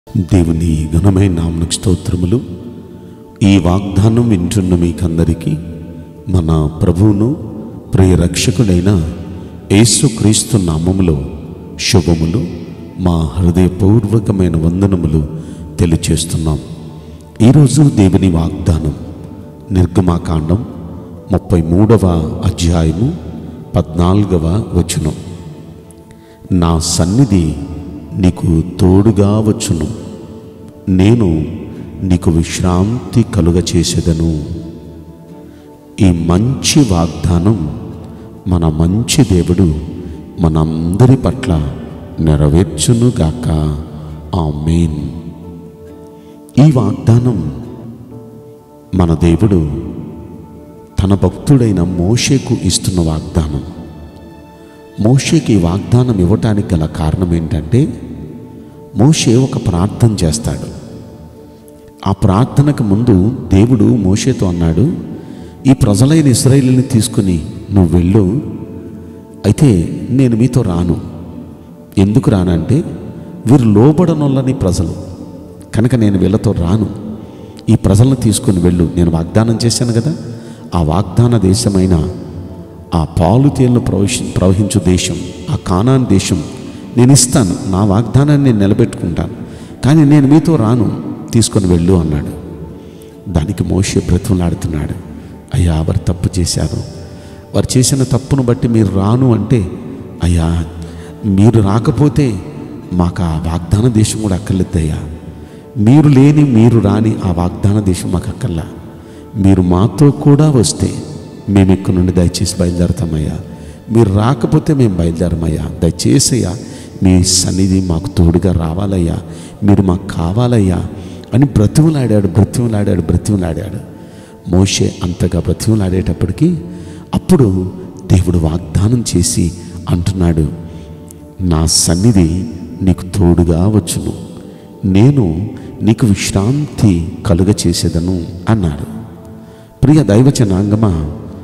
దేవుని ఘనమైన నామకు స్తోత్రములు ఈ వాగ్దానం వింటున్న మీకందరికీ మన ప్రభువును ప్రియ రక్షకుడైన యేసుక్రీస్తు నామములో శుభములు మా హృదయపూర్వకమైన వందనములు తెలియచేస్తున్నాం ఈరోజు దేవుని వాగ్దానం నిర్గమాకాండం ముప్పై మూడవ అధ్యాయము పద్నాలుగవ వచనం నా సన్నిధి నీకు తోడుగా వచ్చును నేను నీకు విశ్రాంతి కలుగ చేసేదను ఈ మంచి వాగ్దానం మన మంచి దేవుడు మనందరి పట్ల నెరవేర్చునుగాక ఆమేన్ ఈ వాగ్దానం మన దేవుడు తన భక్తుడైన మోషేకు ఇస్తున్న వాగ్దానం మోషేకి ఈ వాగ్దానం ఇవ్వటానికి గల కారణం ఏంటంటే మోషే ఒక ప్రార్థన చేస్తాడు ఆ ప్రార్థనకు ముందు దేవుడు మోషేతో అన్నాడు ఈ ప్రజలైన ఇస్రాయేలుని తీసుకుని నువ్వు వెళ్ళు అయితే నేను మీతో రాను ఎందుకు రానంటే వీరు లోబడనొల్లని ప్రజలు కనుక నేను వీళ్ళతో రాను ఈ ప్రజలను తీసుకుని వెళ్ళు నేను వాగ్దానం చేశాను కదా ఆ వాగ్దాన దేశమైన ఆ పాలు తేళ్లు ప్రవహి ప్రవహించు దేశం ఆ కానాన్ దేశం నేను ఇస్తాను నా వాగ్దానాన్ని నేను నిలబెట్టుకుంటాను కానీ నేను మీతో రాను తీసుకొని వెళ్ళు అన్నాడు దానికి మోషే బ్రతులాడుతున్నాడు అయ్యా వారు తప్పు చేశారు వారు చేసిన తప్పును బట్టి మీరు రాను అంటే అయ్యా మీరు రాకపోతే మాకు ఆ వాగ్దాన దేశం కూడా అక్కర్లేదయ్యా మీరు లేని మీరు రాని ఆ వాగ్దాన దేశం మాకు అక్కర్లా మీరు మాతో కూడా వస్తే మేము ఇక్కడ నుండి దయచేసి బయలుదేరతామయ్యా మీరు రాకపోతే మేము బయలుదేరమయ్యా దయచేసి అయ్యా మీ సన్నిధి మాకు తోడుగా రావాలయ్యా మీరు మాకు కావాలయ్యా అని బ్రతిమలాడాడు బ్రతిమలాడాడు బ్రతిమలాడాడు మోషే అంతగా బ్రతిమలాడేటప్పటికి అప్పుడు దేవుడు వాగ్దానం చేసి అంటున్నాడు నా సన్నిధి నీకు తోడుగా వచ్చును నేను నీకు విశ్రాంతి కలుగ చేసేదను అన్నాడు ప్రియ దైవచనాంగమా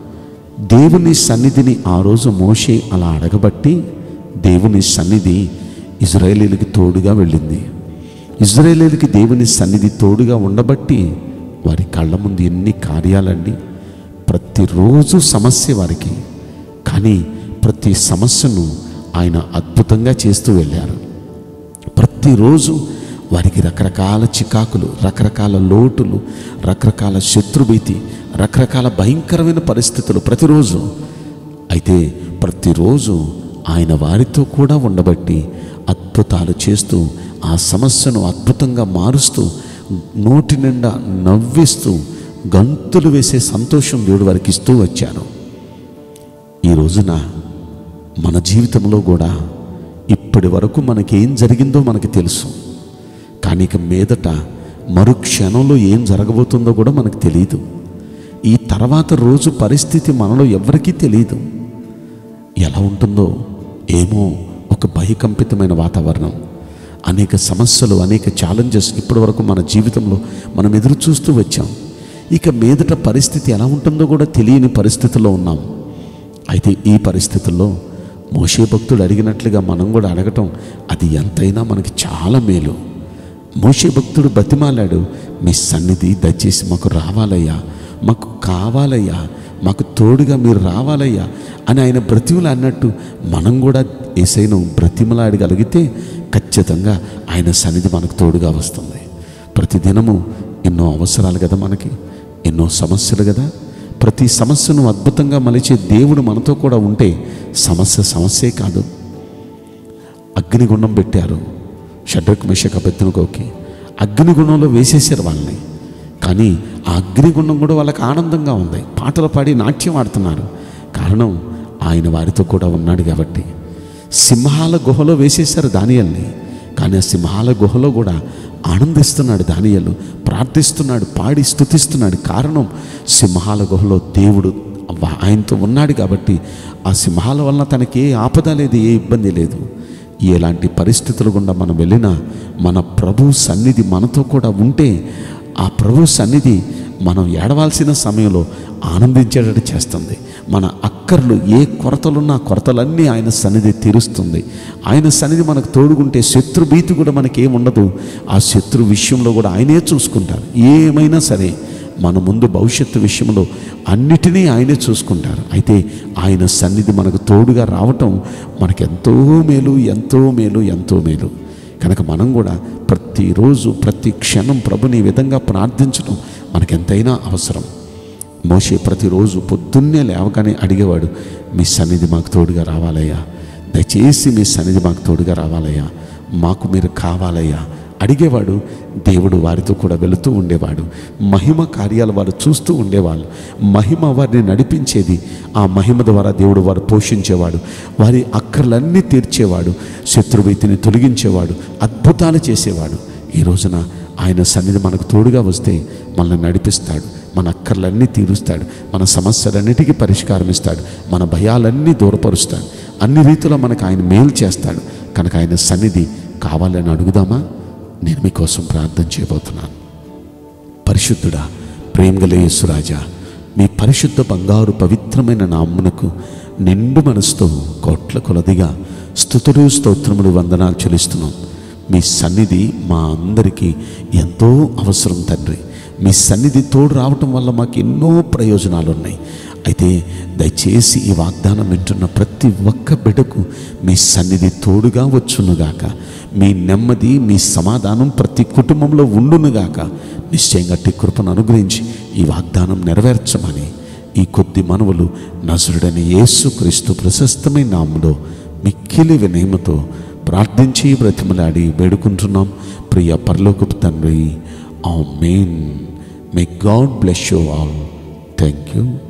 దేవుని సన్నిధిని ఆ రోజు మోషే అలా అడగబట్టి దేవుని సన్నిధి ఇజ్రాయేలీలకి తోడుగా వెళ్ళింది ఇజ్రాయేలీలకి దేవుని సన్నిధి తోడుగా ఉండబట్టి వారి కళ్ళ ముందు ఎన్ని కార్యాలండి ప్రతిరోజు సమస్య వారికి కానీ ప్రతి సమస్యను ఆయన అద్భుతంగా చేస్తూ వెళ్ళారు ప్రతిరోజు వారికి రకరకాల చికాకులు రకరకాల లోటులు రకరకాల శత్రుభీతి రకరకాల భయంకరమైన పరిస్థితులు ప్రతిరోజు అయితే ప్రతిరోజు ఆయన వారితో కూడా ఉండబట్టి అద్భుతాలు చేస్తూ ఆ సమస్యను అద్భుతంగా మారుస్తూ నోటి నిండా నవ్విస్తూ గంతులు వేసే సంతోషం దేవుడు వారికి ఇస్తూ వచ్చారు ఈ రోజున మన జీవితంలో కూడా ఇప్పటి వరకు మనకేం జరిగిందో మనకి తెలుసు కానీ ఇక మీదట మరు క్షణంలో ఏం జరగబోతుందో కూడా మనకు తెలియదు ఈ తర్వాత రోజు పరిస్థితి మనలో ఎవరికీ తెలియదు ఎలా ఉంటుందో ఏమో ఒక భయకంపితమైన వాతావరణం అనేక సమస్యలు అనేక ఛాలెంజెస్ ఇప్పటి వరకు మన జీవితంలో మనం ఎదురు చూస్తూ వచ్చాం ఇక మీదట పరిస్థితి ఎలా ఉంటుందో కూడా తెలియని పరిస్థితుల్లో ఉన్నాం అయితే ఈ పరిస్థితుల్లో మోషే భక్తుడు అడిగినట్లుగా మనం కూడా అడగటం అది ఎంతైనా మనకి చాలా మేలు మోషే భక్తుడు బతిమాలాడు మీ సన్నిధి దయచేసి మాకు రావాలయ్యా మాకు కావాలయ్యా మాకు తోడుగా మీరు రావాలయ్యా అని ఆయన బ్రతిమలు అన్నట్టు మనం కూడా ఏసైను బ్రతిమలాడగలిగితే ఖచ్చితంగా ఆయన సన్నిధి మనకు తోడుగా వస్తుంది ప్రతిదినము ఎన్నో అవసరాలు కదా మనకి ఎన్నో సమస్యలు కదా ప్రతి సమస్యను అద్భుతంగా మలిచే దేవుడు మనతో కూడా ఉంటే సమస్య సమస్యే కాదు అగ్నిగుండం పెట్టారు షడ్రక్ మిషక్ అభ్యర్థనకోకి అగ్నిగుండంలో వేసేసారు వాళ్ళని కానీ ఆ అగ్నిగుండం కూడా వాళ్ళకి ఆనందంగా ఉంది పాటలు పాడి నాట్యం ఆడుతున్నారు కారణం ఆయన వారితో కూడా ఉన్నాడు కాబట్టి సింహాల గుహలో వేసేశారు దానియల్ని కానీ ఆ సింహాల గుహలో కూడా ఆనందిస్తున్నాడు దానియలు ప్రార్థిస్తున్నాడు పాడి స్తుతిస్తున్నాడు కారణం సింహాల గుహలో దేవుడు వా- ఆయనతో ఉన్నాడు కాబట్టి ఆ సింహాల వలన తనకి ఏ ఆపద లేదు ఏ ఇబ్బంది లేదు ఎలాంటి పరిస్థితులు గుండా మనం వెళ్ళినా మన ప్రభు సన్నిధి మనతో కూడా ఉంటే ఆ ప్రభు సన్నిధి మనం ఏడవాల్సిన సమయంలో ఆనందించేటట్టు చేస్తుంది మన అక్క అక్కర్లు ఏ కొరతలున్నా ఆ కొరతలన్నీ ఆయన సన్నిధి తీరుస్తుంది ఆయన సన్నిధి మనకు తోడుకుంటే శత్రు భీతి కూడా మనకి ఏముండదు ఆ శత్రు విషయంలో కూడా ఆయనే చూసుకుంటారు ఏమైనా సరే మన ముందు భవిష్యత్తు విషయంలో అన్నిటినీ ఆయనే చూసుకుంటారు అయితే ఆయన సన్నిధి మనకు తోడుగా రావటం మనకు ఎంతో మేలు ఎంతో మేలు ఎంతో మేలు కనుక మనం కూడా ప్రతిరోజు ప్రతి క్షణం ప్రభుని ఈ విధంగా ప్రార్థించడం మనకెంతైనా అవసరం మోషే ప్రతిరోజు పొద్దున్నే లేవగానే అడిగేవాడు మీ సన్నిధి మాకు తోడుగా రావాలయ్యా దయచేసి మీ సన్నిధి మాకు తోడుగా రావాలయ్యా మాకు మీరు కావాలయ్యా అడిగేవాడు దేవుడు వారితో కూడా వెళుతూ ఉండేవాడు మహిమ కార్యాలు వారు చూస్తూ ఉండేవాళ్ళు మహిమ వారిని నడిపించేది ఆ మహిమ ద్వారా దేవుడు వారు పోషించేవాడు వారి అక్కర్లన్నీ తీర్చేవాడు శత్రువీతిని తొలగించేవాడు అద్భుతాలు చేసేవాడు ఈ రోజున ఆయన సన్నిధి మనకు తోడుగా వస్తే మనల్ని నడిపిస్తాడు మన అక్కర్లన్నీ తీరుస్తాడు మన సమస్యలన్నిటికీ పరిష్కారం ఇస్తాడు మన భయాలన్నీ దూరపరుస్తాడు అన్ని రీతిలో మనకు ఆయన మేలు చేస్తాడు కనుక ఆయన సన్నిధి కావాలని అడుగుదామా నేను మీకోసం ప్రార్థన చేయబోతున్నాను పరిశుద్ధుడా ప్రేమగల యేసురాజా మీ పరిశుద్ధ బంగారు పవిత్రమైన నామ్మునకు నిండు మనసుతో కోట్ల కొలదిగా స్థుతులు స్తోత్రములు వందనాలు చెల్లిస్తున్నాం మీ సన్నిధి మా అందరికీ ఎంతో అవసరం తండ్రి మీ సన్నిధి తోడు రావటం వల్ల మాకు ఎన్నో ప్రయోజనాలు ఉన్నాయి అయితే దయచేసి ఈ వాగ్దానం వింటున్న ప్రతి ఒక్క బిడ్డకు మీ సన్నిధి తోడుగా వచ్చునుగాక మీ నెమ్మది మీ సమాధానం ప్రతి కుటుంబంలో ఉండునుగాక నిశ్చయంగా అట్టి కృపను అనుగ్రహించి ఈ వాగ్దానం నెరవేర్చమని ఈ కొద్ది మనవులు నజరుడని యేసు క్రీస్తు ప్రశస్తమైన నాములో మిక్కిలి వినయముతో ప్రార్థించి బ్రతిమలాడి వేడుకుంటున్నాం ప్రియ పరలోకపు తండ్రి amen may God bless you all thank you